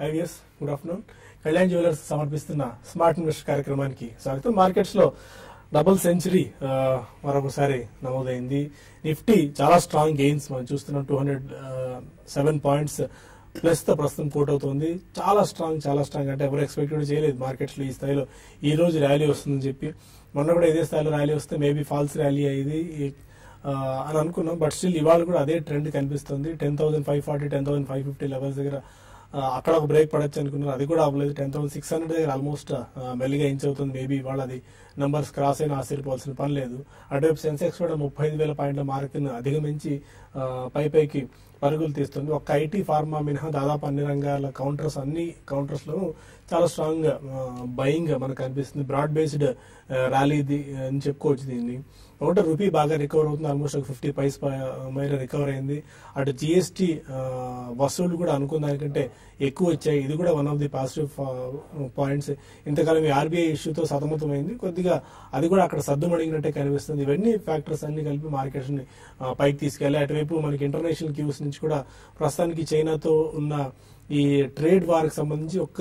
Five years good afternoon Kalyan jewellers సమర్పిస్తున్న smart invest కార్యక్రమానికి స్వాగతం మార్కెట్స్ లో డబుల్ సెంచరీ మరొకసారి నమోదైంది నిఫ్టీ చాలా స్ట్రాంగ్ గెయిన్స్ మనం చూస్తున్నాం two hundred seven points plus తో ప్రస్తుతం కోట్ అవుతుంది చాలా స్ట్రాంగ్ చాలా స్ట్రాంగ్ అంటే ఎవరు ఎక్స్పెక్టెడ్ చేయలేదు మార్కెట్స్ లో ఈ స్థాయిలో ఈ రోజు ర్యాలీ వస్తుందని చెప్పి మొన్న కూడా ఇదే స్థాయిలో ర్యాలీ వస్తే మేబీ ఫాల్స్ ర్యాలీ అయ్యేది ఆ, అని అనుకున్నాం బట్ స్టిల్ ఇవాళ కూడా అదే ట్రెండ్ కనిపిస్తుంది ten thousand five forty ten thousand five fifty levels దగ్గర ఆ, అక్కడ ఒక బ్రేక్ పడొచ్చు అనుకున్నారు అది కూడా అవ్వలేదు టెన్ థౌసండ్ సిక్స్ హండ్రెడ్ దగ్గర ఆల్మోస్ట్ మెల్లిగా ఇంచ్ అవుతుంది మేబీ ఇవాళ అది నంబర్స్ క్రాస్ అయినా ఆశ్చర్యపోవాల్సిన పని లేదు అటువైపు సెన్సెక్స్ కూడా ముప్పై ఐదు వేల పాయింట్ల మార్కును అధిగమించి ఆ, పై పైకి పరుగులు తీస్తుంది ఒక్క ఐటీ ఫార్మా మినహా దాదాపు అన్ని రంగాల కౌంటర్స్ అన్ని కౌంటర్స్ లోనూ చాలా స్ట్రాంగ్ బయింగ్ మనకు కనిపిస్తుంది బ్రాడ్ బేస్డ్ ర్యాలీ అని చెప్పుకోవచ్చు దీన్ని ఒకటి రూపీ బాగా రికవర్ అవుతుంది ఆల్మోస్ట్ ఒక ఫిఫ్టీ పైస్ మేర రికవర్ అయింది అటు జిఎస్టీ వసూళ్లు కూడా అనుకున్న దానికంటే ఎక్కువ వచ్చాయి ఇది కూడా one of the positive points ఇంతకాలం ఈ ఆర్బీఐ ఇష్యూతో సతమతమైంది కొద్దిగా అది కూడా అక్కడ సర్దుమడిగినట్టే కనిపిస్తుంది ఇవన్నీ ఫ్యాక్టర్స్ అన్ని కలిపి మార్కెట్స్ ని ఆ, పైకి తీసుకెళ్లి అటువైపు మనకి ఇంటర్నేషనల్ క్యూస్ నుంచి కూడా ప్రస్తుతానికి చైనాతో ఉన్న ఈ ట్రేడ్ వార్ కి సంబంధించి ఒక్క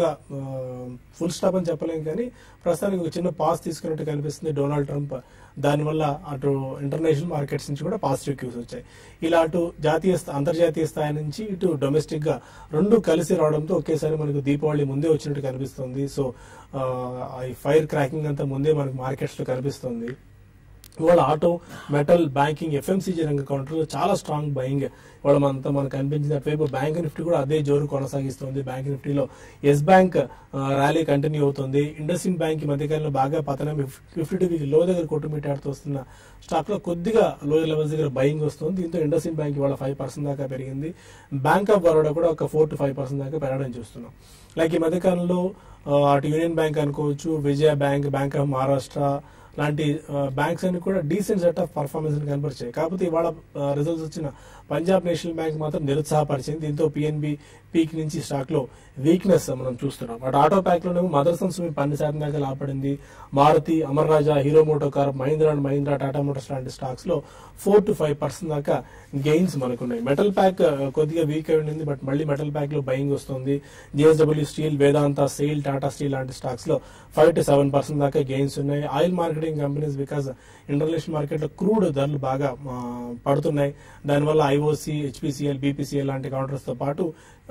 ఫుల్ స్టాప్ అని చెప్పలేం కానీ ప్రస్తుతానికి ఒక చిన్న పాస్ తీసుకున్నట్టు కనిపిస్తుంది డొనాల్డ్ ట్రంప్ దానివల్ల అటు ఇంటర్నేషనల్ మార్కెట్స్ నుంచి కూడా పాజిటివ్ క్యూస్ వచ్చాయి ఇలా అటు జాతీయ స్థా- అంతర్జాతీయ స్థాయి నుంచి ఇటు డొమెస్టిక్ గా రెండు కలిసి రావడంతో ఒకేసారి మనకు దీపావళి ముందే వచ్చినట్టు కనిపిస్తుంది సో ఆ, ఈ ఫైర్ క్రాకింగ్ అంతా ముందే మనకు మార్కెట్స్ లో కనిపిస్తుంది ఇవాళ ఆటో మెటల్ బ్యాంకింగ్ ఎఫ్ఎంసీజీ రంగ కౌంటర్ చాలా స్ట్రాంగ్ బయింగ్ ఇవాళ మనంతా మనకు కనిపించింది అటువైపు బ్యాంక్ నిఫ్టీ కూడా అదే జోరు కొనసాగిస్తుంది బ్యాంక్ నిఫ్టీలో ఎస్ బ్యాంక్ ర్యాలీ కంటిన్యూ అవుతుంది ఇండస్ ఇండ్ బ్యాంక్ ఈ మధ్యకాలంలో బాగా పతనం ఫిఫ్టీ టూ వీక్ లో దగ్గర కొట్టుమిట్టాడుతూ వస్తున్న స్టాక్ లో కొద్దిగా లో లెవెల్స్ దగ్గర బయింగ్ వస్తుంది దీంతో ఇండస్ ఇండ్ బ్యాంక్ ఇవాళ ఫైవ్ పర్సెంట్ దాకా పెరిగింది బ్యాంక్ ఆఫ్ బరోడా కూడా ఒక ఫోర్ టు ఫైవ్ పర్సెంట్ దాకా పెరగడం చూస్తున్నాం లైక్ ఈ మధ్యకాలంలో ఆ, అటు యూనియన్ బ్యాంక్ అనుకోవచ్చు Vijaya Bank Bank of Maharashtra లాంటి బ్యాంక్స్ అన్ని కూడా డీసెంట్ సెట్ ఆఫ్ పర్ఫార్మెన్స్ కనపరిచాయి కాకపోతే ఇవాళ రిజల్ట్స్ వచ్చిన పంజాబ్ నేషనల్ బ్యాంక్ మాత్రం నిరుత్సాహపరిచింది దీంతో పిఎన్బి పీక్ నుంచి స్టాక్ లో వీక్నెస్ మనం చూస్తున్నాం అటు ఆటో ప్యాక్ లోనేమో మదర్సన్ స్వామి పన్నెండు శాతం దాకా లాభపడింది Maruti Amar Raja Hero MotoCorp Mahindra and Mahindra Tata Motors లాంటి స్టాక్స్ లో ఫోర్ టు ఫైవ్ పర్సెంట్ దాకా గెయిన్స్ మనకున్నాయి మెటల్ ప్యాక్ కొద్దిగా వీక్ అయి ఉండింది బట్ మళ్ళీ మెటల్ ప్యాక్ లో బయింగ్ వస్తుంది JSW Steel Vedanta SAIL Tata Steel లాంటి స్టాక్స్ లో ఫైవ్ టు సెవెన్ పర్సెంట్ దాకా గెయిన్స్ ఉన్నాయి oil marketing companies because international market లో క్రూడ్ ధరలు బాగా ఆ, పడుతున్నాయి దానివల్ల ఐఓసి హెచ్పిసిఎల్ బీపీసీఎల్ లాంటి కౌంటర్స్ తో పాటు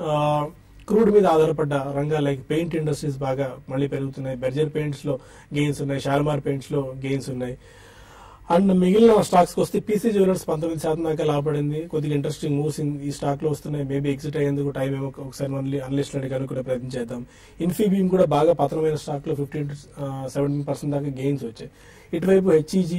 క్రూడ్ మీద ఆధారపడ్డ రంగాలు లైక్ పెయింట్ ఇండస్ట్రీస్ బాగా మళ్ళీ పెరుగుతున్నాయి బెర్జర్ పెయింట్స్ లో గెయిన్స్ ఉన్నాయి షాల్మార్ పెయింట్స్ లో గెయిన్స్ ఉన్నాయి అండ్ మిగిలిన స్టాక్స్ వస్తే పీసీ జ్యువెలర్స్ పంతొమ్మిది శాతం దాకా లాభపడింది కొద్దిగా ఇంట్రెస్టింగ్ మూవ్స్ ఈ స్టాక్ లో వస్తున్నాయి మేబీ ఎగ్జిట్ అయ్యేందుకు టైం ఏమో ఒకసారి మళ్ళీ అనలిస్ట్ అడిగి కనుక్కునే ప్రయత్నం చేద్దాం ఇన్ఫీబీమ్ కూడా బాగా పతనమైన స్టాక్ లో ఫిఫ్టీన్ సెవెంటీన్ పర్సెంట్ దాకా గెయిన్స్ వచ్చాయి ఇటువైపు HEG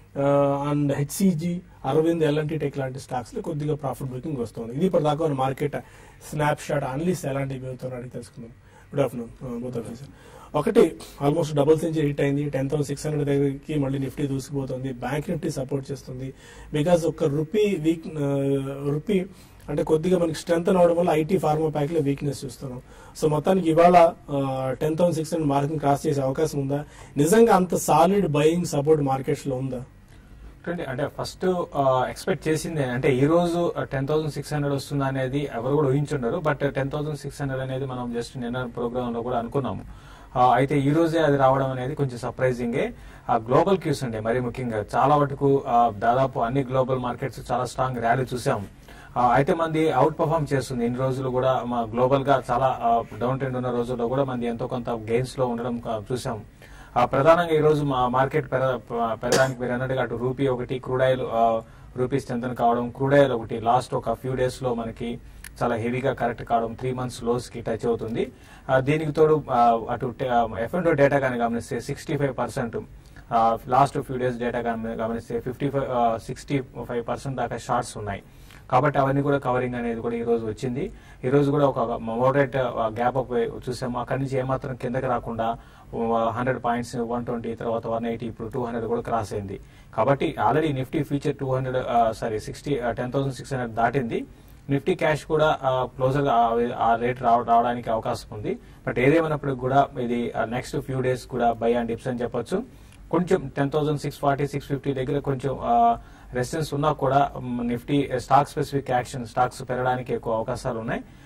and HCG Arvind LNT tech లాంటి స్టాక్స్ లో కొద్దిగా ప్రాఫిట్ బుకింగ్ వస్తుంది ఇది ఇప్పటిదాకా మార్కెట్ స్నాప్ షాట్ అనలిస్ట్ ఎలాంటి వ్యూ అడిగి తెలుసుకుందాం good afternoon both of sir ఒకటి ఆల్మోస్ట్ డబుల్ సెంచరీ హిట్ అయింది టెన్ థౌసండ్ సిక్స్ హండ్రెడ్ దగ్గరికి మళ్ళీ నిఫ్టీ దూసిపోతుంది బ్యాంక్ నిఫ్టీ సపోర్ట్ చేస్తుంది బికాస్ ఒక రూపీ వీక్ రూపీ అంటే కొద్దిగా మనకి స్ట్రెంత్ అవడం వల్ల ఐటీ ఫార్మా ప్యాక్ లో వీక్నెస్ చూస్తున్నాం సో మొత్తానికి ఇవాళ ten thousand six hundred marking cross చేసే అవకాశం ఉందా నిజంగా అంత సాలిడ్ బయింగ్ సపోర్ట్ మార్కెట్స్ లో ఉందా చూడండి, అంటే ఫస్ట్ ఎక్స్పెక్ట్ చేసింది అంటే ఈ రోజు టెన్ థౌసండ్ సిక్స్ హండ్రెడ్ వస్తుందా అనేది ఎవరు కూడా ఊహించుండరు but ten thousand six hundred అనేది మనం జస్ట్ నిన్న ప్రోగ్రామ్ లో కూడా అనుకున్నాము ఆ, అయితే ఈ రోజే అది రావడం అనేది కొంచెం సర్ప్రైజింగే ఆ గ్లోబల్ క్యూస్ ఉండే మరి ముఖ్యంగా చాలా వరకు ఆ, దాదాపు అన్ని గ్లోబల్ మార్కెట్స్ చాలా స్ట్రాంగ్ ర్యాలీ చూసాము ఆ, అయితే మంది అవుట్ పర్ఫామ్ చేస్తుంది ఇన్ని రోజులు కూడా మా గ్లోబల్ గా చాలా డౌన్ ట్రెండ్ ఉన్న రోజుల్లో కూడా మంది ఎంతో కొంత గెయిన్స్ లో ఉండడం ఆ, చూసాము ఆ, ప్రధానంగా ఈ రోజు మా మార్కెట్ పెర- ప- పెరగడానికి మీరు అన్నట్టుగా అటు రూపీ ఒకటి క్రూడ్ ఆయిల్ రూపీ స్ట్రెంత్ కావడం క్రూడ్ ఆయిల్ ఒకటి లాస్ట్ ఒక ఫ్యూ డేస్ లో మనకి చాలా హెవీగా కరెక్ట్ కావడం త్రీ మంత్స్ లోస్ కి టచ్ అవుతుంది ఆ, దీనికి తోడు ఆ, అటు ఎఫ్ అండ్ డేటా కానీ గమనిస్తే sixty five percent last few days data గమనిస్తే fifty five sixty five percent దాకా షార్ట్స్ ఉన్నాయి కాబట్టి అవన్నీ కూడా కవరింగ్ అనేది కూడా ఈ రోజు వచ్చింది ఈ రోజు కూడా ఒక మోడరేట్ గ్యాప్ అప్ చూసాము అక్కడి నుంచి ఏమాత్రం కిందకి రాకుండా హండ్రెడ్ పాయింట్స్ వన్ ట్వంటీ తర్వాత వన్ ఎయిటీ ఇప్పుడు టూ హండ్రెడ్ కూడా క్రాస్ అయింది కాబట్టి already Nifty future two hundred sorry sixty ten thousand six hundred దాటింది నిఫ్టీ క్యాష్ కూడా క్లోజర్ ఆ రేట్ రావడానికి అవకాశం ఉంది బట్ ఏదేమైనప్పటికి కూడా ఇది నెక్స్ట్ ఫ్యూ డేస్ కూడా బై అండ్ డిప్స్ అని చెప్పొచ్చు కొంచెం ten thousand six forty six fifty దగ్గర కొంచెం రెసిస్టెన్స్ ఉన్నా కూడా మ్, Nifty stock specific action stocks పెరగడానికి ఎక్కువ అవకాశాలు ఉన్నాయి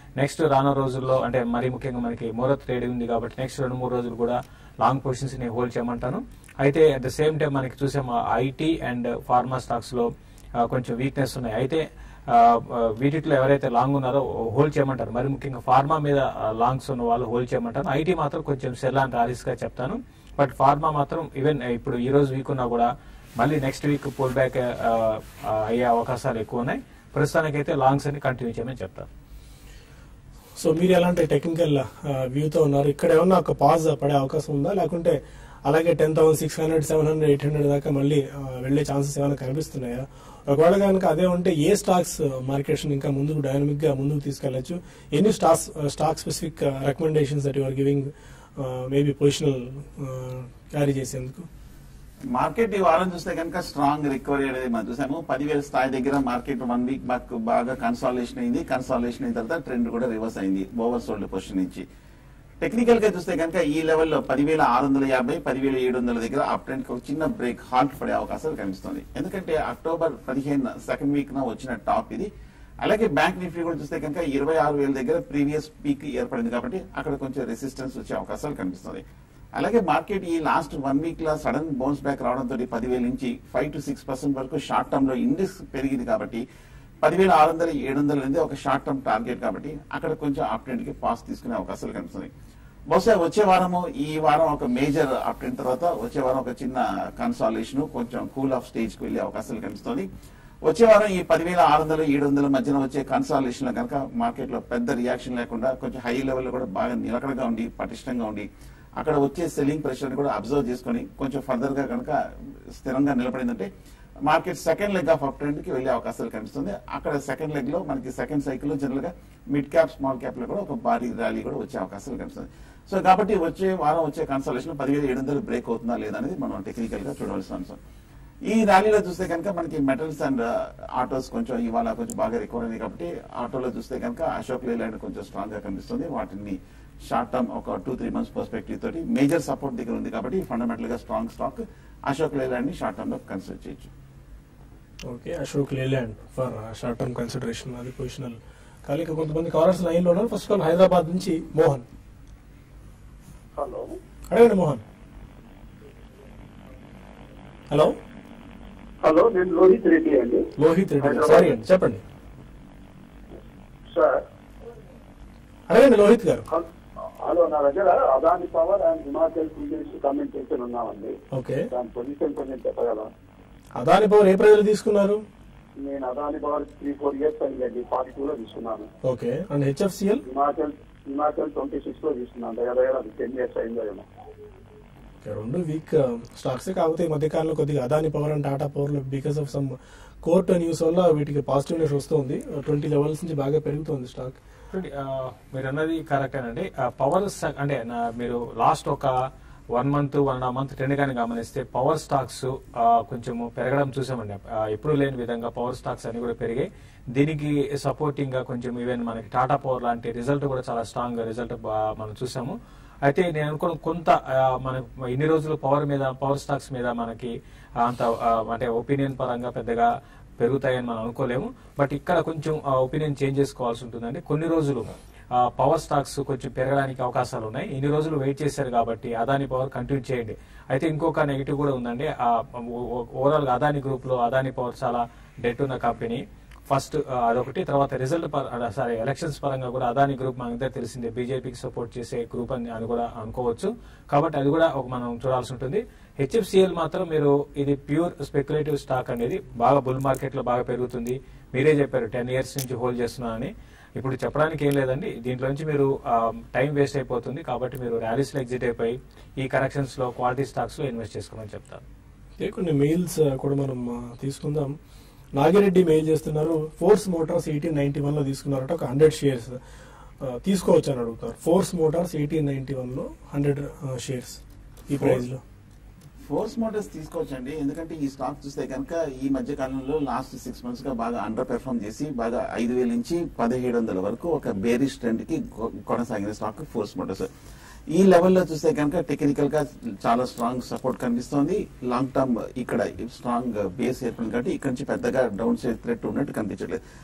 నెక్స్ట్ రానున్న రోజుల్లో అంటే మరి ముఖ్యంగా మనకి ముహూర్త ట్రేడింగ్ ఉంది కాబట్టి నెక్స్ట్ రెండు మూడు రోజులు కూడా లాంగ్ పొజిషన్స్ ని హోల్డ్ చేయమంటాను అయితే అట్ ద సేమ్ టైం మనకి చూసాం ఐటీ అండ్ ఫార్మా స్టాక్స్ లో ఆ, కొంచెం వీక్నెస్ ఉన్నాయి అయితే ఆ, ఆ, వీటిలో ఎవరైతే లాంగ్ ఉన్నారో హోల్డ్ చేయమంటారు మరి ముఖ్యంగా ఫార్మా మీద లాంగ్స్ ఉన్న వాళ్ళు హోల్డ్ చేయమంటారు ఐటీ మాత్రం కొంచెం సెల్ అండ్ ర్యాలీస్ గా చెప్తాను బట్ ఫార్మా మాత్రం ఈవెన్ ఇప్పుడు ఈ రోజు వీక్ ఉన్నా కూడా మళ్ళీ నెక్స్ట్ వీక్ పుల్ బ్యాక్ అయ్యే అవకాశాలు ఎక్కువ ఉన్నాయి ప్రస్తుతానికైతే లాంగ్స్ అని కంటిన్యూ చేయమని చెప్తాను సో మీరు ఎలాంటి టెక్నికల్ వ్యూతో ఉన్నారు ఇక్కడ ఏమన్నా ఒక పాజ్ పడే అవకాశం ఉందా లేకుంటే అలాగే ten thousand six hundred seven hundred eight hundred దాకా మళ్ళీ ఆ, వెళ్లే ఛాన్సెస్ ఏమైనా కనిపిస్తున్నాయా ఒకవేళ కనుక అదే ఉంటే ఏ స్టాక్స్ మార్కెట్స్ ఇంకా ముందుకు డైనమిక్ గా ముందుకు తీసుకెళ్లొచ్చు ఎన్ని stocks stock specific recommendations that your giving maybe positional carry చేసేందుకు మార్కెట్ ఈ వారం చూస్తే కనుక స్ట్రాంగ్ రికవరీ అనేది మనం చూసాము పదివేల స్థాయి దగ్గర మార్కెట్ వన్ వీక్ బ్యాక్ బాగా కన్సాలేషన్ అయింది కన్సాలేషన్ అయిన తర్వాత ట్రెండ్ కూడా రివర్స్ అయింది ఓవర్ సోల్డ్ పొజిషన్ నుంచి టెక్నికల్ గా చూస్తే కనుక ఈ లెవెల్లో పదివేల ఆరు వందల యాభై పదివేల ఏడు వందల దగ్గర అప్ ట్రెండ్ కి ఒక చిన్న బ్రేక్ హాల్ట్ పడే అవకాశాలు కనిపిస్తుంది ఎందుకంటే అక్టోబర్ పదిహేను సెకండ్ వీక్ నా వచ్చిన టాప్ ఇది అలాగే బ్యాంక్ నిఫ్టీ కూడా చూస్తే కనుక ఇరవై ఆరు వేల దగ్గర ప్రీవియస్ పీక్ ఏర్పడింది కాబట్టి అక్కడ కొంచెం రెసిస్టెన్స్ వచ్చే అవకాశాలు కనిపిస్తుంది అలాగే మార్కెట్ ఈ లాస్ట్ వన్ వీక్ లా సడన్ బౌన్స్ బ్యాక్ రావడంతో పదివేల నుంచి ఫైవ్ టు సిక్స్ పర్సెంట్ వరకు షార్ట్ టర్మ్ లో ఇండెక్స్ పెరిగింది కాబట్టి పదివేల ఆరు వందల ఏడు వందల అనేది ఒక షార్ట్ టర్మ్ టార్గెట్ కాబట్టి అక్కడ కొంచెం అప్ ట్రెండ్ కి పాస్ తీసుకునే అవకాశాలు కనిపిస్తుంది బహుశా వచ్చే వారము ఈ వారం ఒక మేజర్ అప్ ట్రెండ్ తర్వాత వచ్చే వారం ఒక చిన్న కన్సాలేషన్ కొంచెం కూల్ ఆఫ్ స్టేజ్ కి వెళ్లే అవకాశాలు కనిపిస్తుంది వచ్చే వారం ఈ పదివేల ఆరు వందలు ఏడు వందల మధ్యన వచ్చే కన్సాలేషన్ లో కనుక మార్కెట్ లో పెద్ద రియాక్షన్ లేకుండా కొంచెం హై లెవెల్ లో కూడా బాగా నిలకడగా ఉండి పటిష్టంగా ఉండి అక్కడ వచ్చే సెల్లింగ్ ప్రెషర్ ని కూడా అబ్జర్వ్ చేసుకొని కొంచెం ఫర్దర్ గా కనుక స్థిరంగా నిలబడిందంటే market second leg of up trend కి వెళ్లే అవకాశాలు కనిపిస్తుంది అక్కడ సెకండ్ లెగ్ లో మనకి సెకండ్ సైకిల్ లో జనరల్ గా మిడ్ క్యాప్ స్మాల్ క్యాప్ లో కూడా ఒక భారీ ర్యాలీ కూడా వచ్చే అవకాశాలు కనిపిస్తుంది సో కాబట్టి వచ్చే వారం వచ్చే కన్సల్టేషన్ పదివేల ఏడు వందలు బ్రేక్ అవుతుందా లేదా అనేది మనం టెక్నికల్ గా చూడవలసిన అంశం ఈ ర్యాలీలో చూస్తే కనుక మనకి మెటల్స్ అండ్ ఆటోస్ కొంచెం ఇవాళ కొంచెం బాగా రికవర్ అయింది కాబట్టి ఆటోలో చూస్తే కనుక అశోక్ లేలాండ్ కొంచెం స్ట్రాంగ్ గా కనిపిస్తుంది వాటిని షార్ట్ టర్మ్ ఒక టూ త్రీ మంత్స్ పర్స్పెక్టివ్ తోటి మేజర్ సపోర్ట్ దగ్గర ఉంది కాబట్టి ఫండమెంటల్ గా స్ట్రాంగ్ స్టాక్ అశోక్ లేలాండ్ ని షార్ట్ టర్మ్ లో కన్సిడర్ చేయొచ్చు okay Ashok Leyland for short term consideration అది పొజిషనల్ కానీ ఇక కొంతమంది కాలర్స్ లైన్ లో ఉన్నారు ఫస్ట్ ఆల్ హైదరాబాద్ నుంచి మోహన్ హలో అడగండి మోహన్ హలో హలో నేను లోహిత్ రెడ్డి అండి లోహిత్ రెడ్డి గారు సారీ అండి చెప్పండి సార్ అడగండి లోహిత్ గారు హ- హలో నా దగ్గర Adani power and Himachal Pradesh communication ఉన్నామండి ఓకే దాని పొజిషన్ కొంచెం చెప్పగలరా అదాని పవర్ ఏ ప్రజలు తీసుకున్నారు నేను Adani power three four years అయిందండి ఫార్టీ టూ లో తీసుకున్నాను okay and HFCL Himachal Himachal twenty six లో తీసుకున్నాను దగ్గర దగ్గర అది టెన్ ఇయర్స్ అయిందో ఏమో రెండు వీక్ స్టాక్స్ కాకపోతే ఈ మధ్యకాలంలో కొద్దిగా Adani power and Tata power లో because of some court news వల్ల వీటికి పాజిటివ్ న్యూస్ వస్తుంది ట్వంటీ లెవెల్స్ నుంచి బాగా పెరుగుతుంది స్టాక్ చూడండి, ఆ, మీరు అన్నది కరెక్టేనండి పవర్ అంటే నా- మీరు లాస్ట్ ఒక one month one and half month trend కానీ గమనిస్తే పవర్ స్టాక్స్ కొంచెము పెరగడం చూసామండి ఆ, ఎప్పుడూ లేని విధంగా పవర్ స్టాక్స్ అన్ని కూడా పెరిగాయి దీనికి సపోర్టింగ్ గా కొంచెం ఈవెన్ మనకి టాటా పవర్ లాంటి రిజల్ట్ కూడా చాలా స్ట్రాంగ్ రిజల్ట్ మనం చూసాము అయితే నేను అనుకున్న కొంత ఆ, మన ఇన్ని రోజులు పవర్ మీద పవర్ స్టాక్స్ మీద మనకి అంత ఆ, అంటే ఒపీనియన్ పరంగా పెద్దగా పెరుగుతాయని మనం అనుకోలేము బట్ ఇక్కడ కొంచెం ఒపీనియన్ చేంజ్ చేసుకోవాల్సి ఉంటుందండి కొన్ని రోజులు పవర్ స్టాక్స్ కొంచెం పెరగడానికి అవకాశాలు ఉన్నాయి ఇన్ని రోజులు వెయిట్ చేశారు కాబట్టి అదాని పవర్ కంటిన్యూ చేయండి అయితే ఇంకొక నెగిటివ్ కూడా ఉందండి ఓవరాల్ గా అదాని గ్రూప్ లో అదాని పవర్ చాలా డెట్ ఉన్న కంపెనీ ఫస్ట్ అదొకటి తర్వాత రిజల్ట్ సారీ ఎలక్షన్స్ పరంగా కూడా అదాని గ్రూప్ మనకు తెలిసిందే బీజేపీకి సపోర్ట్ చేసే గ్రూప్ అని అని కూడా అనుకోవచ్చు కాబట్టి అది కూడా ఒక మనం చూడాల్సి ఉంటుంది హెచ్ఎఫ్సిఎల్ మాత్రం మీరు ఇది ప్యూర్ స్పెక్యులేటివ్ స్టాక్ అనేది బాగా బుల్ మార్కెట్ లో బాగా పెరుగుతుంది మీరే చెప్పారు టెన్ ఇయర్స్ నుంచి హోల్డ్ చేస్తున్నానని ఇప్పుడు చెప్పడానికి ఏం లేదండి దీంట్లో నుంచి మీరు టైం వేస్ట్ అయిపోతుంది కాబట్టి మీరు ర్యాలీస్ లో ఎగ్జిట్ అయిపోయి ఈ కరెక్షన్స్ లో క్వాలిటీ స్టాక్స్ లో ఇన్వెస్ట్ చేసుకోమని చెప్తాను ఓకే, కొన్ని మెయిల్స్ కూడా మనం ఆ, తీసుకుందాం నాగిరెడ్డి మెయిల్ చేస్తున్నారు force motors eighteen ninety one లో తీసుకున్నారట ఒక హండ్రెడ్ షేర్స్ తీసుకోవచ్చు అని అడుగుతారు force motors eighteen ninety one లో హండ్రెడ్ షేర్స్ ఈ ప్రైస్ లో ఫోర్స్ మోటార్స్ తీసుకోవచ్చండి ఎందుకంటే ఈ స్టాక్ చూస్తే కనుక ఈ మధ్య కాలంలో లాస్ట్ సిక్స్ మంత్స్ గా బాగా అండర్ పెర్ఫార్మ్ చేసి బాగా ఐదు వేల నుంచి పదిహేడు వందల వరకు ఒక బేరిష్ ట్రెండ్ కి కొ- కొనసాగిన స్టాక్ ఫోర్స్ మోటార్స్ ఈ లెవెల్లో చూస్తే కనుక టెక్నికల్ గా చాలా స్ట్రాంగ్ సపోర్ట్ కనిపిస్తోంది లాంగ్ టర్మ్ ఇక్కడ స్ట్రాంగ్ బేస్ ఏర్పడింది కాబట్టి ఇక్కడ నుంచి పెద్దగా డౌన్ సైడ్ థ్రెట్ ఉన్నట్టు కనిపించట్లేదు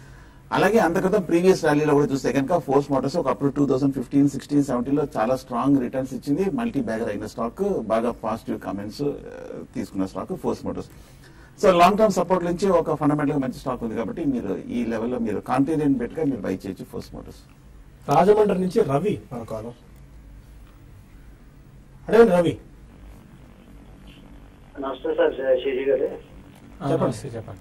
అలాగే అంతక్రితం ప్రీవియస్ ర్యాలీలో కూడా చూస్తే కనుక ఫోర్స్ మోటార్స్ ఒకప్పుడు two thousand fifteen sixteen seventeen లో చాలా స్ట్రాంగ్ రిటర్న్స్ ఇచ్చింది మల్టీ బ్యాగర్ అయిన స్టాక్ బాగా పాజిటివ్ కామెంట్స్ తీసుకున్న stock force motors so long term support నుంచి ఒక ఫండమెంటల్ మంచి స్టాక్ ఉంది కాబట్టి మీరు ఈ లెవెల్లో మీరు కాంటినెంట్ పెట్టుగా మీరు బై చేయొచ్చు ఫోర్స్ మోటార్స్ రాజమండ్రి నుంచి రవి మన కాలం అడగండి రవి నమస్తే సార్ శశి గారు ఆ, చెప్పండి. నమస్తే, చెప్పండి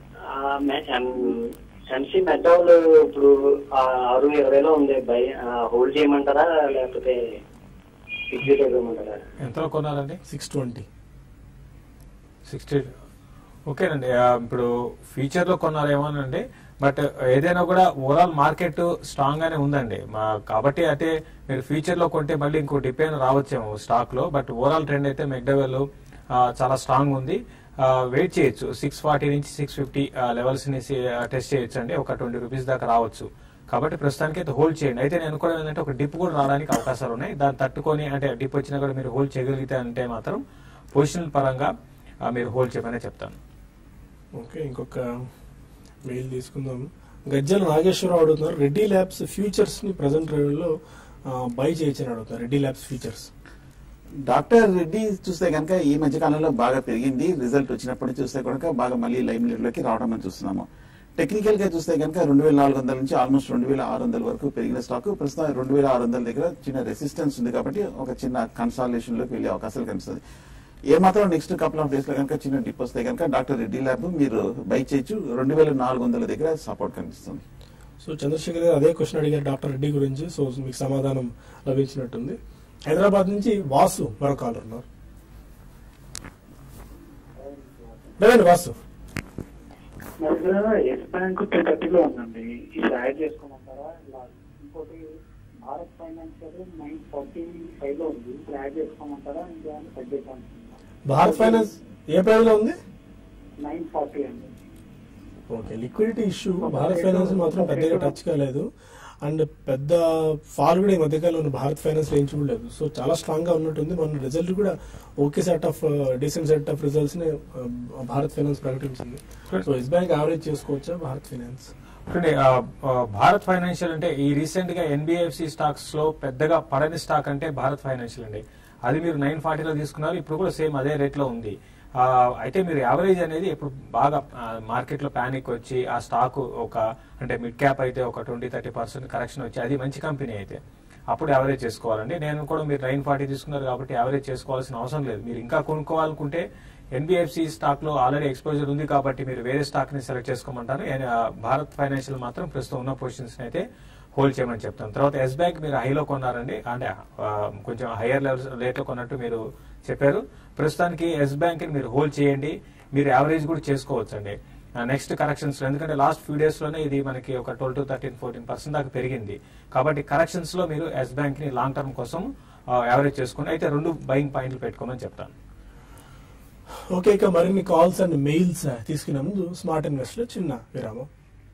ఎంసీ మెటాల్ ఇప్పుడు ఆ ఆరు ఇరవైలో ఉంది బై హోల్డ్ చేయమంటారా లేకపోతే ఫిక్స్ చేయమంటారా ఎంతలో కొనాలండి సిక్స్ ట్వంటీ సిక్స్టీ ఓకేనండి ఆ, ఇప్పుడు ఫ్యూచర్ లో కొన్నారేమోనండి బట్ ఏదైనా కూడా ఓవరాల్ మార్కెట్ స్ట్రాంగ్ గానే ఉందండి మా కాబట్టి అయితే మీరు ఫ్యూచర్ లో కొంటే మళ్ళీ ఇంకో డిపెండ్ రావచ్చేమో స్టాక్ లో బట్ ఓవరాల్ ట్రెండ్ అయితే మెక్డవెల్ చాలా స్ట్రాంగ్ ఉంది వెయిట్ చేయొచ్చు సిక్స్ ఫార్టీ నుంచి సిక్స్ ఫిఫ్టీ లెవెల్స్ ని టెస్ట్ చేయొచ్చు అండి ఒక ట్వంటీ రూపీస్ దాకా రావచ్చు కాబట్టి ప్రస్తుతానికి అయితే హోల్డ్ చేయండి అయితే నేను అనుకోవడం ఏంటంటే ఒక డిప్ కూడా రావడానికి అవకాశాలు ఉన్నాయి దాన్ని తట్టుకొని అంటే డిప్ వచ్చినా కూడా మీరు హోల్డ్ చేయగలిగితే అంటే మాత్రం పొజిషనల్ పరంగా ఆ, మీరు హోల్డ్ చేయమని చెప్తాను ఓకే ఇంకొక మెయిల్ తీసుకుందాం గజ్జల నాగేశ్వరరావు అడుగుతున్నారు రెడ్డి ల్యాబ్స్ ఫ్యూచర్స్ ని ప్రజెంట్ లో బై చేయొచ్చని అడుగుతున్నారు Reddy labs futures doctor Reddy చూస్తే కనుక ఈ మధ్య కాలంలో బాగా పెరిగింది రిజల్ట్ వచ్చినప్పటి నుంచి చూస్తే కనుక బాగా మళ్ళీ లైమ్ లోకి రావడం మనం చూస్తున్నాము టెక్నికల్ గా చూస్తే కనుక రెండు వేల నాలుగు వందల నుంచి ఆల్మోస్ట్ రెండు వేల ఆరు వందల వరకు పెరిగిన స్టాక్ ప్రస్తుతం రెండు వేల ఆరు వందల దగ్గర చిన్న రెసిస్టెన్స్ ఉంది కాబట్టి ఒక చిన్న కన్సాలేషన్ లోకి వెళ్ళే అవకాశాలు కనిపిస్తుంది ఏమాత్రం నెక్స్ట్ కపుల్ ఆఫ్ డేస్ లో కనుక చిన్న డిప్ వస్తే కనుక డాక్టర్ రెడ్డి ల్యాబ్ మీరు బై చేయొచ్చు రెండు వేల నాలుగు వందల దగ్గర సపోర్ట్ కనిపిస్తుంది సో చంద్రశేఖర్ గారు అదే క్వశ్చన్ అడిగారు డాక్టర్ రెడ్డి గురించి సో మీకు సమాధానం లభించినట్టుంది హైదరాబాద్ నుంచి వాసు మరో కాల్ ఉన్నారు రండి వాసు నా దగ్గర ఎస్ బ్యాంక్ టూ థర్టీలో ఉందండి ఇది యాడ్ చేసుకోమంటారా ఇలా ఇంకోటి Bharat financial nine forty five లో ఉంది ఇది యాడ్ చేసుకోమంటారా ఇంకా తగ్గిస్తాను భారత్ ఫైనాన్స్ ఏ ప్రైస్ లో ఉంది నైన్ ఫార్టీ అండి okay liquidity issue Bharat finance మాత్రం పెద్దగా టచ్ కాలేదు అండ్ పెద్ద ఫాల్ కూడా ఈ మధ్యకాలంలో భారత్ ఫైనాన్స్ లో ఏం చూడలేదు సో చాలా స్ట్రాంగ్ గా ఉన్నట్టుంది మన రిజల్ట్ కూడా okay set of decent set of results ని uh, భారత్ ఫైనాన్స్ ప్రకటించింది సో ఎస్ బ్యాంక్ యావరేజ్ చేసుకోవచ్చా భారత్ ఫైనాన్స్ చూడండి ఆ, ఆ, భారత్ ఫైనాన్షియల్ అంటే ఈ రీసెంట్ గా ఎన్బిఎఫ్సి స్టాక్స్ లో పెద్దగా పడని స్టాక్ అంటే భారత్ ఫైనాన్షియల్ అండి అది మీరు నైన్ ఫార్టీలో తీసుకున్నారు ఇప్పుడు కూడా సేమ్ అదే రేట్ లో ఉంది ఆ, అయితే మీరు యావరేజ్ అనేది ఇప్పుడు బాగా మార్కెట్ లో ప్యానిక్ వచ్చి ఆ స్టాక్ ఒక అంటే మిడ్ క్యాప్ అయితే ఒక ట్వంటీ థర్టీ పర్సెంట్ కరెక్షన్ వచ్చి అది మంచి కంపెనీ అయితే అప్పుడు యావరేజ్ చేసుకోవాలండి నేను కూడా మీరు నైన్ ఫార్టీ తీసుకున్నారు కాబట్టి యావరేజ్ చేసుకోవాల్సిన అవసరం లేదు మీరు ఇంకా కొనుక్కోవాలనుకుంటే ఎన్బిఎఫ్సి స్టాక్ లో ఆల్రెడీ ఎక్స్పోజర్ ఉంది కాబట్టి మీరు వేరే స్టాక్ ని సెలెక్ట్ చేసుకోమంటారు ఎన్- ఆ, భారత్ ఫైనాన్షియల్ మాత్రం ప్రస్తుతం ఉన్న పొజిషన్స్ అయితే హోల్డ్ చేయమని చెప్తాను తర్వాత ఎస్ బ్యాంక్ మీరు హైలో కొన్నారండి అంటే ఆ, కొంచెం హైయర్ లెవెల్స్ రేట్ లో కొన్నట్టు మీరు చెప్పారు ప్రస్తుతానికి ఎస్ బ్యాంక్ ని మీరు హోల్డ్ చేయండి మీరు యావరేజ్ కూడా చేసుకోవచ్చండి నెక్స్ట్ కరెక్షన్స్ లో ఎందుకంటే లాస్ట్ ఫ్యూ డేస్ లోనే ఇది మనకి ఒక twelve to thirteen fourteen percent దాకా పెరిగింది కాబట్టి కరెక్షన్స్ లో మీరు ఎస్ బ్యాంక్ ని లాంగ్ టర్మ్ కోసం యావరేజ్ చేసుకోండి అయితే రెండు బయింగ్ పాయింట్లు పెట్టుకోమని చెప్తాను ఓకే ఇక మరిన్ని కాల్స్ అండ్ మెయిల్స్ తీసుకునే ముందు స్మార్ట్ ఇన్వెస్ట్ లో చిన్న విరామం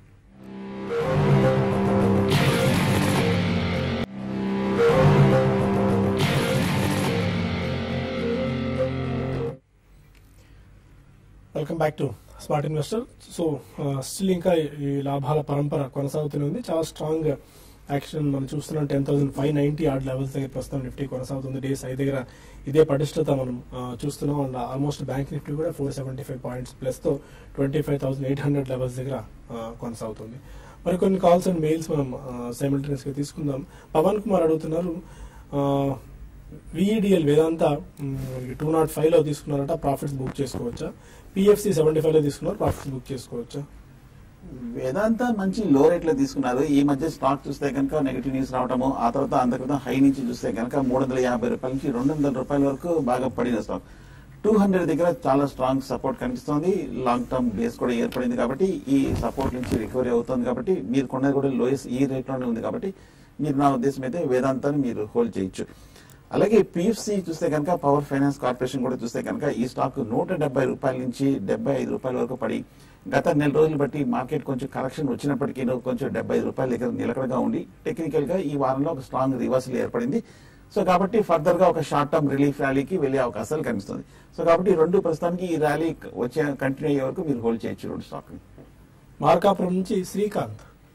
welcome back to smart investor so still ఇంకా ఈ లాభాల పరంపర కొనసాగుతూనే ఉంది చాలా స్ట్రాంగ్ యాక్షన్ మనం చూస్తున్నాం ten thousand five ninety odd levels దగ్గర ప్రస్తుతం నిఫ్టీ కొనసాగుతుంది డేస్ ఐదు దగ్గర ఇదే పటిష్టత మనం ఆ, చూస్తున్నాం అండ్ ఆల్మోస్ట్ బ్యాంక్ నిఫ్టీ కూడా four seventy five points plus తో twenty five thousand eight hundred levels దగ్గర ఆ, కొనసాగుతుంది మరి కొన్ని కాల్స్ అండ్ మెయిల్స్ మనం సైమిల్టేనియస్ గా తీసుకుందాం పవన్ కుమార్ అడుగుతున్నారు VEDL Vedanta two not five లో తీసుకున్నారట ప్రాఫిట్స్ బుక్ చేసుకోవచ్చా పిఎఫ్సి సెవెంటీ ఫైవ్ లో తీసుకున్నారు ప్రాఫిట్స్ బుక్ చేసుకోవచ్చా వేదాంత మంచి లో రేట్ లో తీసుకున్నారు ఈ మధ్య స్టాక్ చూస్తే కనుక నెగిటివ్ న్యూస్ రావడము ఆ తర్వాత అంతక్రితం హై నుంచి చూస్తే కనుక మూడు వందల యాభై రూపాయల నుంచి రెండు వందల రూపాయల వరకు బాగా పడిన స్టాక్ టూ హండ్రెడ్ దగ్గర చాలా స్ట్రాంగ్ సపోర్ట్ కనిపిస్తోంది లాంగ్ టర్మ్ బేస్ కూడా ఏర్పడింది కాబట్టి ఈ సపోర్ట్ నుంచి రికవరీ అవుతుంది కాబట్టి మీరు కొన్నది కూడా లోయెస్ట్ ఈ రేట్ లోనే ఉంది కాబట్టి మీరు నా ఉద్దేశం అయితే వేదాంతాన్ని మీరు హోల్డ్ చేయొచ్చు అలాగే పిఎఫ్సి చూస్తే కనుక పవర్ ఫైనాన్స్ కార్పొరేషన్ కూడా చూస్తే కనుక ఈ స్టాక్ నూట డెబ్బై రూపాయల నుంచి డెబ్బై ఐదు రూపాయల వరకు పడి గత నెల రోజులు బట్టి మార్కెట్ కొంచెం కరెక్షన్ వచ్చినప్పటికీ కొంచెం డెబ్బై ఐదు రూపాయల దగ్గర నిలకడగా ఉండి టెక్నికల్ గా ఈ వారంలో ఒక స్ట్రాంగ్ రివర్సల్ ఏర్పడింది సో కాబట్టి ఫర్దర్ గా ఒక షార్ట్ టర్మ్ రిలీఫ్ ర్యాలీకి వెళ్లే అవకాశాలు కనిపిస్తుంది సో కాబట్టి ఈ రెండు ప్రస్తుతానికి ఈ ర్యాలీ వచ్చే కంటిన్యూ అయ్యే వరకు మీరు హోల్డ్ చేయొచ్చు రెండు స్టాక్ మార్కాపురం నుంచి శ్రీకాంత్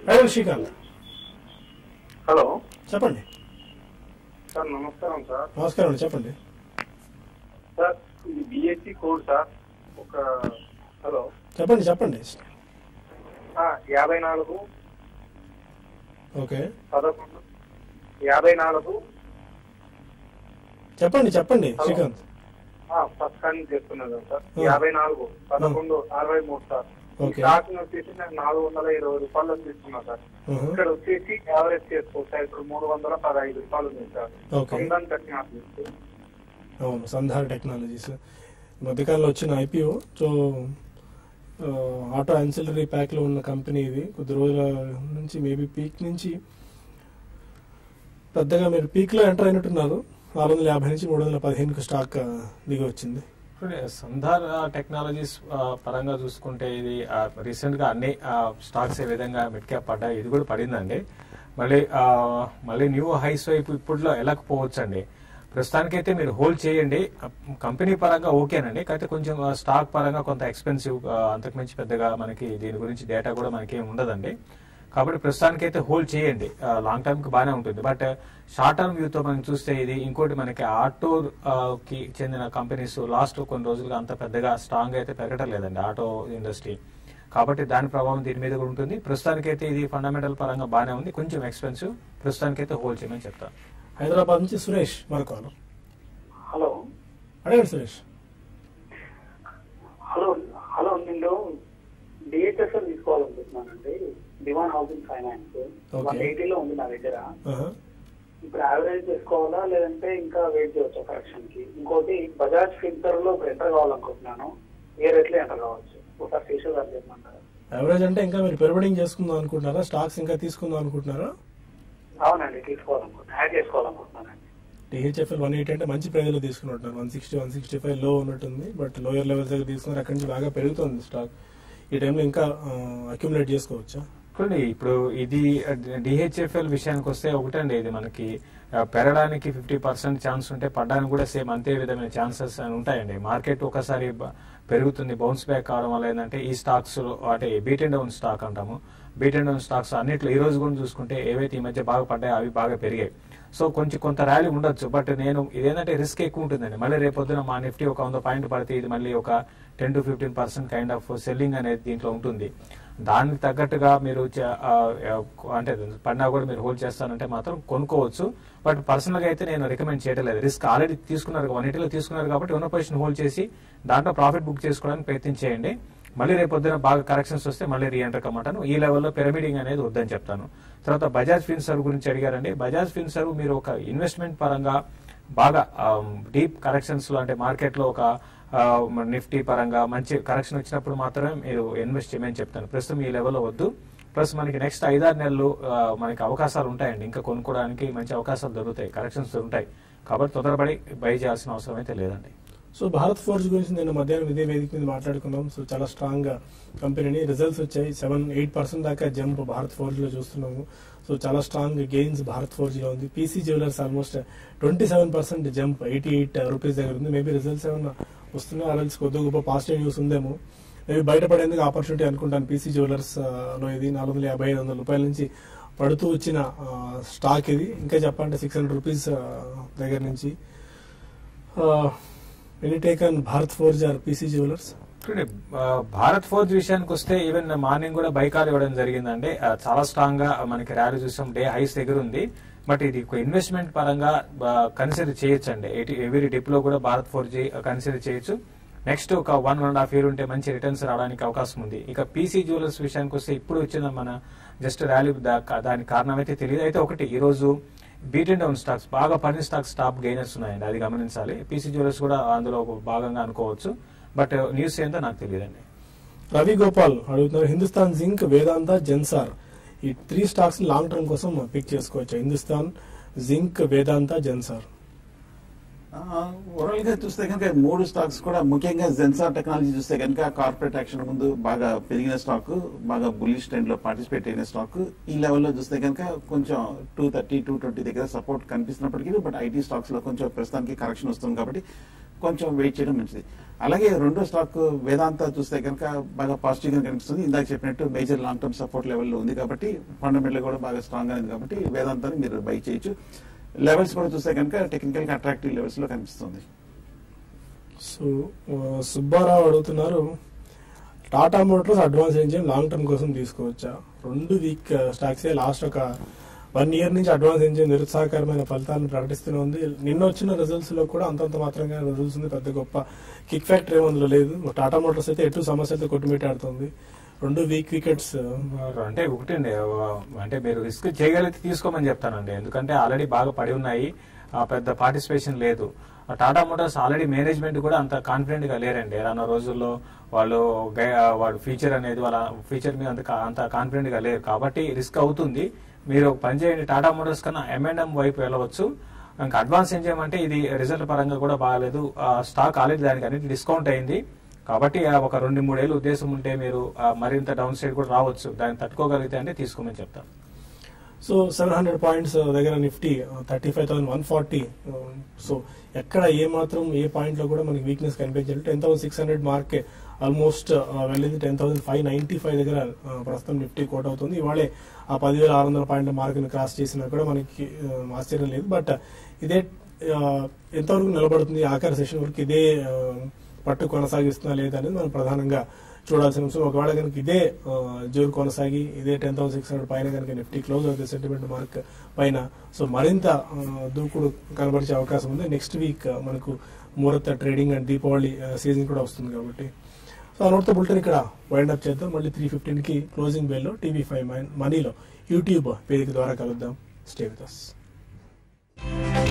అడగండి శ్రీకాంత్ హలో చెప్పండి సార్ నమస్కారం సార్ నమస్కారం అండి చెప్పండి సార్ ఇది బిఎస్సి కోడ్ సార్ ఒక హలో చెప్పండి చెప్పండి ఆ, యాభై నాలుగు ఓకే పదకొండు యాభై నాలుగు చెప్పండి చెప్పండి శ్రీకాంత్ ఆ, ఫస్ట్ కానీ చేస్తున్నాను సార్ ఆ. యాభై నాలుగు పదకొండు అరవై మూడు సార్ ఈ ఓకే. స్టాక్ ని వచ్చేసి నేను నాలుగు వందల ఇరవై రూపాయలు తీసుకున్నా సార్ ఊహు. ఇక్కడ వచ్చేసి యావరేజ్ చేసుకోవచ్చు ఇప్పుడు మూడు వందల పదహైదు రూపాయలు ఉంది సార్ ఓకే. ఉందని కట్టిన అవును సంధార్ టెక్నాలజీస్ ఈ మధ్యకాలంలో వచ్చిన ఐపీఓ సో ఆ, ఆటో యాన్సిలరీ ప్యాక్లో ఉన్న కంపెనీ ఇది కొద్ది రోజుల నుంచి మేబీ పీక్ నుంచి పెద్దగా మీరు పీక్లో ఎంటర్ అయినట్టున్నారు నాలుగు వందల యాభై నుంచి మూడు వందల పదిహేనుకు స్టాక్ ఆ, దిగి వచ్చింది ఇప్పుడు సంధార్ టెక్నాలజీస్ ఆ, పరంగా చూసుకుంటే ఇది రీసెంట్ గా అన్ని స్టాక్స్ ఏ విధంగా మిడ్ క్యాప్ పడ్డాయి ఇది కూడా పడిందండి మళ్ళీ ఆ, మళ్ళీ న్యూ హైస్ వైపు ఇప్పుడులో వెళ్ళకపోవచ్చండి ప్రస్తుతానికైతే మీరు హోల్డ్ చేయండి కంపెనీ పరంగా ఓకేనండి కాకపోతే కొంచెం ఆ, స్టాక్ పరంగా కొంత ఎక్స్పెన్సివ్ ఆ, అంతకుమించి పెద్దగా మనకి దీని గురించి డేటా కూడా మనకి ఏమి ఉండదండి కాబట్టి ప్రస్తుతానికైతే హోల్డ్ చేయండి లాంగ్ టర్మ్ కి బాగానే ఉంటుంది బట్ షార్ట్ టర్మ్ వ్యూ తో మనం చూస్తే ఇది ఇంకోటి మనకి ఆటో ఆ, కి చెందిన కంపెనీస్ లాస్ట్ కొన్ని రోజులుగా అంత పెద్దగా స్ట్రాంగ్ అయితే పెరగటం లేదండి ఆటో ఇండస్ట్రీ కాబట్టి దాని ప్రభావం దీని మీద కూడా ఉంటుంది ప్రస్తుతానికైతే ఇది ఫండమెంటల్ పరంగా బాగానే ఉంది కొంచెం ఎక్స్పెన్సివ్ ప్రస్తుతానికైతే హోల్డ్ చేయమని చెప్తాను హైదరాబాద్ నుంచి సురేష్ మరొక హలో అడగండి సురేష్ హలో హలో నేను డిహెచ్ఎస్ఎల్ తీసుకోవాలనుకుంటున్నానండి Dewan housing finance Okay. One ఎయిటీలో ఉంది నా దగ్గర ఆహా. ఇప్పుడు యావరేజ్ చేసుకోవాలా లేదంటే ఇంకా వెయిట్ చేయొచ్చా కరెక్షన్ కి ఇంకోటి బజాజ్ ఫిల్టర్ లో ఇప్పుడు ఎంటర్ కావాలనుకుంటున్నాను ఏ రేట్లో ఎంటర్ కావచ్చు ఒకసారి ఫేషియల్ గారు చెప్పమంటారా యావరేజ్ అంటే ఇంకా మీరు పెరబడింగ్ చేసుకుందాం అనుకుంటున్నారా స్టాక్స్ ఇంకా తీసుకుందాం అనుకుంటున్నారా అవునండి తీసుకోవాలనుకుంటున్నాను యాడ్ చేసుకోవాలనుకుంటున్నానండి టీహెచ్ఎఫ్ఎల్ వన్ ఎయిటీ అంటే మంచి ప్రైజ్లో తీసుకున్నట్టున్నారు one sixty one sixty five లో ఉన్నట్టుంది బట్ లోయర్ లెవెల్స్ దగ్గర తీసుకున్నారు అక్కడి నుంచి బాగా పెరుగుతుంది స్టాక్ ఈ టైంలో ఇంకా అక్యుములేట్ చేసుకోవచ్చా చూడండి ఇప్పుడు ఇది డిహెచ్ఎఫ్ఎల్ విషయానికి వస్తే ఒకటండి ఇది మనకి ఆ, పెరగడానికి ఫిఫ్టీ పర్సెంట్ ఛాన్స్ ఉంటే పడడానికి కూడా సేమ్ అంతే విధమైన ఛాన్సెస్ అని ఉంటాయండి మార్కెట్ ఒకసారి బ- పెరుగుతుంది బౌన్స్ బ్యాక్ కావడం వల్ల ఏంటంటే ఈ స్టాక్స్ అంటే బీట్ అండ్ డౌన్ స్టాక్ అంటాము బీట్ అండ్ డౌన్ స్టాక్స్ అన్నిట్లో ఈ రోజు కూడా చూసుకుంటే ఏవైతే ఈ మధ్య బాగా పడ్డాయో అవి బాగా పెరిగాయి సో కొంచెం కొంత ర్యాలీ ఉండొచ్చు బట్ నేను ఇదేంటంటే రిస్క్ ఎక్కువ ఉంటుందండి మళ్ళీ రేపొద్దున మా నిఫ్టీ ఒక వంద పాయింట్ పడితే ఇది మళ్ళీ ఒక ten to fifteen percent kind of selling అనేది దీంట్లో ఉంటుంది దానికి తగ్గట్టుగా మీరు చ- ఆ, ఆ, అంటే పడినా కూడా మీరు హోల్డ్ చేస్తానంటే మాత్రం కొనుక్కోవచ్చు బట్ పర్సనల్ గా అయితే నేను రికమెండ్ చేయడం లేదు రిస్క్ ఆల్రెడీ తీసుకున్నారు వన్ ఎయిటీలో తీసుకున్నారు కాబట్టి ఉన్న పొజిషన్ హోల్డ్ చేసి దాంట్లో ప్రాఫిట్ బుక్ చేసుకోవడానికి ప్రయత్నం చేయండి మళ్ళీ రేపు పొద్దున బాగా కరెక్షన్స్ వస్తే మళ్ళీ రీఎంటర్ కమ్మంటాను ఈ లెవెల్లో పిరమిడింగ్ అనేది వద్దని చెప్తాను తర్వాత బజాజ్ ఫిన్సర్ గురించి అడిగారండి బజాజ్ ఫిన్సర్ మీరు ఒక ఇన్వెస్ట్మెంట్ పరంగా బాగా డీప్ కరెక్షన్స్ లో అంటే మార్కెట్ లో ఒక ఆ, మన నిఫ్టీ పరంగా మంచి కరెక్షన్ వచ్చినప్పుడు మాత్రమే మీరు ఇన్వెస్ట్ చేయమని చెప్తాను ప్రస్తుతం ఈ లెవెల్లో వద్దు ప్లస్ మనకి నెక్స్ట్ ఐదారు నెలలు ఆ, మనకి అవకాశాలు ఉంటాయండి ఇంకా కొనుక్కోవడానికి మంచి అవకాశాలు దొరుకుతాయి కరెక్షన్స్ దొరుకుతాయి కాబట్టి తొందరపడి బై చేయాల్సిన అవసరం అయితే లేదండి సో భారత్ ఫోర్జ్ గురించి నేను మధ్యాహ్నం ఇదే వేదిక మీద మాట్లాడుకున్నాం సో చాలా స్ట్రాంగ్ గా కంపెనీని రిజల్ట్స్ వచ్చాయి సెవెన్ ఎయిట్ పర్సెంట్ దాకా జంప్ భారత్ ఫోర్జ్ లో చూస్తున్నాము సో చాలా స్ట్రాంగ్ గెయిన్స్ భారత్ ఫోర్జ్ లో ఉంది PC jewellers almost twenty seven percent jump eighty eight rupees దగ్గర ఉంది మేబీ రిజల్ట్స్ ఏమన్నా వస్తున్నా అరల్స్ కొద్దిగా గొప్ప పాజిటివ్ న్యూస్ ఉందేమో మేబీ బయటపడేందుకు ఆపర్చునిటీ అనుకుంటాను పీసీ జ్యువెలర్స్ ఆ, లో ఇది నాలుగు వందల యాభై ఐదు వందల రూపాయల నుంచి పడుతూ వచ్చిన ఆ, స్టాక్ ఇది ఇంకా చెప్పాలంటే సిక్స్ హండ్రెడ్ రూపీస్ ఆ, దగ్గర నుంచి any taken Bharat forge or PC jewellers చూడండి ఆ, భారత్ ఫోర్జ్ విషయానికి వస్తే ఈవెన్ మార్నింగ్ కూడా బైకాల్ ఇవ్వడం జరిగిందండి ఆ, చాలా స్ట్రాంగ్ గా మనకి ర్యాలీ చూసాం డే హైస్ దగ్గర ఉంది బట్ ఇది ఒక ఇన్వెస్ట్మెంట్ పరంగా కన్సిడర్ చేయొచ్చు అండి ఎవరి డిప్ లో కూడా భారత్ ఫోర్జ్ కన్సిడర్ చేయొచ్చు నెక్స్ట్ ఒక వన్ అండ్ హాఫ్ ఇయర్ ఉంటే మంచి రిటర్న్స్ రావడానికి అవకాశం ఉంది ఇక పీసీ జ్యువెలర్స్ విషయానికి వస్తే ఇప్పుడు వచ్చిన మన జస్ట్ ర్యాలీ దానికి కారణం అయితే తెలియదు అయితే ఒకటి ఈ రోజు బీట్ అండ్ డౌన్ స్టాక్స్ బాగా పడిన స్టాక్స్ టాప్ గెయినర్స్ ఉన్నాయండి అది గమనించాలి పీసీ జ్యువెలర్స్ కూడా అందులో ఒక భాగంగా అనుకోవచ్చు బట్ న్యూస్ ఏంటో నాకు తెలియదండి రవి గోపాల్ అడుగుతున్నారు హిందుస్థాన్ జింక్ వేదాంత జెన్సార్ ఈ త్రీ స్టాక్స్ లాంగ్ టర్మ్ కోసం పిక్ చేసుకోవచ్చు Hindustan zinc Vedanta Zensar overall గా చూస్తే కనుక మూడు స్టాక్స్ కూడా ముఖ్యంగా జెన్సార్ టెక్నాలజీ చూస్తే కనుక కార్పొరేట్ యాక్షన్ ముందు బాగా పెరిగిన స్టాక్ బాగా బుల్లిష్ ట్రెండ్ లో పార్టిసిపేట్ అయిన స్టాక్ ఈ లెవెల్లో చూస్తే కనుక కొంచెం టూ థర్టీ టూ ట్వంటీ దగ్గర సపోర్ట్ కనిపిస్తున్నప్పటికీ బట్ ఐటీ స్టాక్స్ లో కొంచెం ప్రస్తుతానికి కరెక్షన్ వస్తుంది కాబట్టి కొంచెం వెయిట్ చేయడం మంచిది అలాగే రెండో స్టాక్ వేదాంత చూస్తే కనుక బాగా పాజిటివ్ గా కనిపిస్తుంది ఇందాక చెప్పినట్టు మేజర్ లాంగ్ టర్మ్ సపోర్ట్ లెవెల్లో ఉంది కాబట్టి ఫండమెంటల్ కూడా బాగా స్ట్రాంగ్ గా ఉంది కాబట్టి వేదాంతాన్ని మీరు బై చేయొచ్చు లెవెల్స్ కూడా చూస్తే కనుక టెక్నికల్ గా అట్రాక్టివ్ లెవెల్స్ లో కనిపిస్తుంది సో ఆ, సుబ్బారావు అడుగుతున్నారు Tata motors advance engine long term కోసం తీసుకోవచ్చా రెండు వీక్ స్టాక్స్ లాస్ట్ ఒక వన్ ఇయర్ నుంచి అడ్వాన్స్ ఇంజిన్ నిరుత్సాహకరమైన ఫలితాలను ప్రకటిస్తూనే ఉంది నిన్న వచ్చిన రిజల్ట్స్ లో కూడా అంతంత మాత్రంగా రిజల్ట్స్ ఉంది పెద్ద గొప్ప కిక్ ఫ్యాక్టర్ ఏమందులో లేదు టాటా మోటార్స్ అయితే ఎటు సమస్యలతో కొట్టుమిట్టాడుతుంది రెండు వీక్ వికెట్స్ అంటే ఒకటి అండి అంటే మీరు రిస్క్ చేయగలిగితే తీసుకోమని చెప్తానండి ఎందుకంటే ఆల్రెడీ బాగా పడి ఉన్నాయి ఆ, పెద్ద పార్టిసిపేషన్ లేదు ఆ టాటా మోటార్స్ ఆల్రెడీ మేనేజ్మెంట్ కూడా అంత కాన్ఫిడెంట్ గా లేరండి రానున్న రోజుల్లో వాళ్ళు గై- ఆ, వాడు ఫీచర్ అనేది వాళ్ళ ఫీచర్ మీద అంత కా- అంత కాన్ఫిడెంట్ గా లేరు కాబట్టి రిస్క్ అవుతుంది మీరు ఒక పని చేయండి టాటా మోటార్స్ కన్నా ఎంఎండ్ఎం వైపు వెళ్ళవచ్చు ఇంకా అడ్వాన్స్ ఏం చేయమంటే ఇది రిజల్ట్ పరంగా కూడా బాగాలేదు ఆ, స్టాక్ ఆల్రెడీ దానికి అన్నిటి డిస్కౌంట్ అయింది కాబట్టి ఆ, ఒక రెండు మూడేళ్ళు ఉద్దేశం ఉంటే మీరు ఆ, మరింత డౌన్ సైడ్ కూడా రావచ్చు దాన్ని తట్టుకోగలిగితే అంటే తీసుకోమని చెప్తాను సో సెవెన్ హండ్రెడ్ పాయింట్స్ దగ్గర Nifty thirty five thousand one forty so ఎక్కడ ఏ మాత్రం ఏ పాయింట్ లో కూడా మనకి వీక్నెస్ కనిపించలేదు ten thousand six hundred mark almost వెళ్ళింది ten thousand five ninety five దగ్గర ఆ, ప్రస్తుతం నిఫ్టీ కోట్ అవుతుంది ఇవాళే ఆ పదివేల ఆరు వందల పాయింట్ల మార్కుని క్రాస్ చేసినా కూడా మనకి ఆ, ఆశ్చర్యం లేదు బట్ ఇదే ఆ, ఎంతవరకు నిలబడుతుంది ఆఖరి సెషన్ వరకు ఇదే ఆ, పట్టు కొనసాగిస్తుందా లేదా అనేది మనం ప్రధానంగా చూడాల్సిన అంశం ఒకవేళ కనుక ఇదే ఆ, జోరు కొనసాగి ఇదే టెన్ థౌసండ్ సిక్స్ హండ్రెడ్ పైన కనుక నిఫ్టీ క్లోజ్ అవుతుంది సెంటిమెంట్ మార్క్ పైన సో మరింత ఆ, దూకుడు కనబరిచే అవకాశం ఉంది నెక్స్ట్ వీక్ మనకు ముహూర్త ట్రేడింగ్ అండ్ దీపావళి సీజన్ కూడా వస్తుంది కాబట్టి సో ఆ నోట్తో బుల్టన్ ఇక్కడ వైండ్ అప్ చేద్దాం మళ్ళీ త్రీ ఫిఫ్టీన్ కి క్లోజింగ్ బెల్లో టీవీ ఫైవ్ మనీలో యూట్యూబ్ వేదిక ద్వారా కలుద్దాం స్టే విత్ అస్